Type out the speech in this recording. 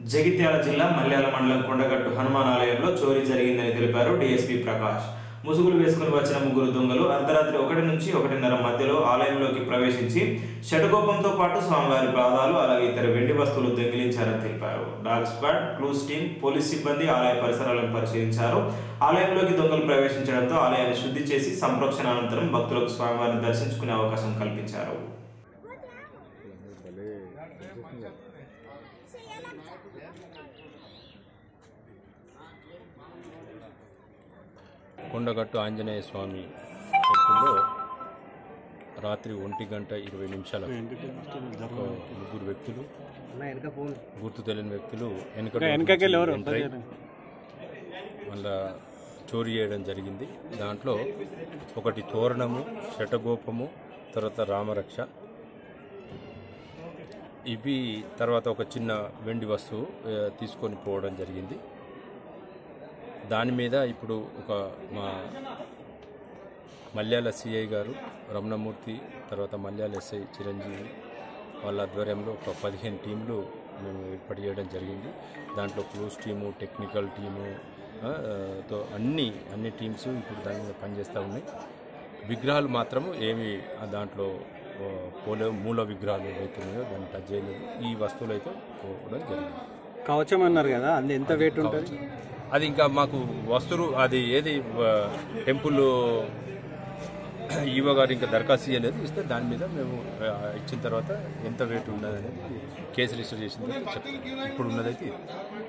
జగిత్యాల జిల్లా మల్యాల మండలం కొండగట్టు హనుమాన్ ఆలయంలో చోరీ జరిగిందని తెలిపారు డీఎస్పీ ప్రకాష్ ముసుగులు వేసుకుని వచ్చిన ముగ్గురు దొంగలు అర్ధరాత్రి ఒకటి నుంచి ఒకటిన్నర మధ్యలో ఆలయంలోకి ప్రవేశించి షటుకోపంతో పాటు స్వామివారి పాదాలు అలాగే ఇతర వెండి వస్తువులు దొంగిలించారని తెలిపారు dog squad clues team police సిబ్బంది ఆలయ పరిసరాలను పరిశీలించారు ఆలయంలోకి దొంగలు ప్రవేశించడంతో ఆలయాన్ని శుద్ధి చేసి సంప్రోక్షణ అనంతరం భక్తులకు స్వామివారిని దర్శించుకునే అవకాశం కల్పించారు కొండగట్టు ఆంజనేయ స్వామి టెంపుల్లో రాత్రి ఒంటి గంట ఇరవై నిమిషాలకు ఒక ముగ్గురు వ్యక్తులు గుర్తు తెలియని వ్యక్తులు వెనకకెళ్ళి మళ్ళా చోరీ చేయడం జరిగింది దాంట్లో ఒకటి తోరణము శటగోపము తర్వాత రామరక్ష ఇవి తర్వాత ఒక చిన్న వెండి వస్తువు ఆ, తీసుకొని పోవడం జరిగింది దాని మీద ఇప్పుడు ఒక మా మల్యాల సిఐ గారు రమణమూర్తి తర్వాత మల్యాల ఎస్ఐ చిరంజీవి వాళ్ళ ఆధ్వర్యంలో ఒక పదిహేను టీంలు మేము ఏర్పాటు చేయడం జరిగింది దాంట్లో క్లోజ్ టీము టెక్నికల్ టీము ఆ, తో అన్ని అన్ని టీమ్స్ ఇప్పుడు దాని మీద పనిచేస్తూ ఉన్నాయి విగ్రహాలు మాత్రము ఏమి ఆ దాంట్లో ఆ, పోలే మూల విగ్రహాలు ఏవైతే ఉన్నాయో దాన్ని టచ్ చేయలేదు ఈ వస్తువులు అయితే పోవడం జరిగింది కవచం అన్నారు కదా అది ఎంత వెయిట్ ఉంటుంది అది ఇంకా మాకు వస్తువు అది ఏది ఆ, టెంపుల్ ఈవో గారు ఇంకా దరఖాస్తు చేయలేదు ఇస్తే దాని మీద మేము ఆ, ఇచ్చిన తర్వాత ఎంత వెయిట్ ఉన్నది అనేది కేసు రిజిస్టర్ చేసిన తర్వాత చెప్తాం ఇప్పుడు ఉన్నదైతే ఇది.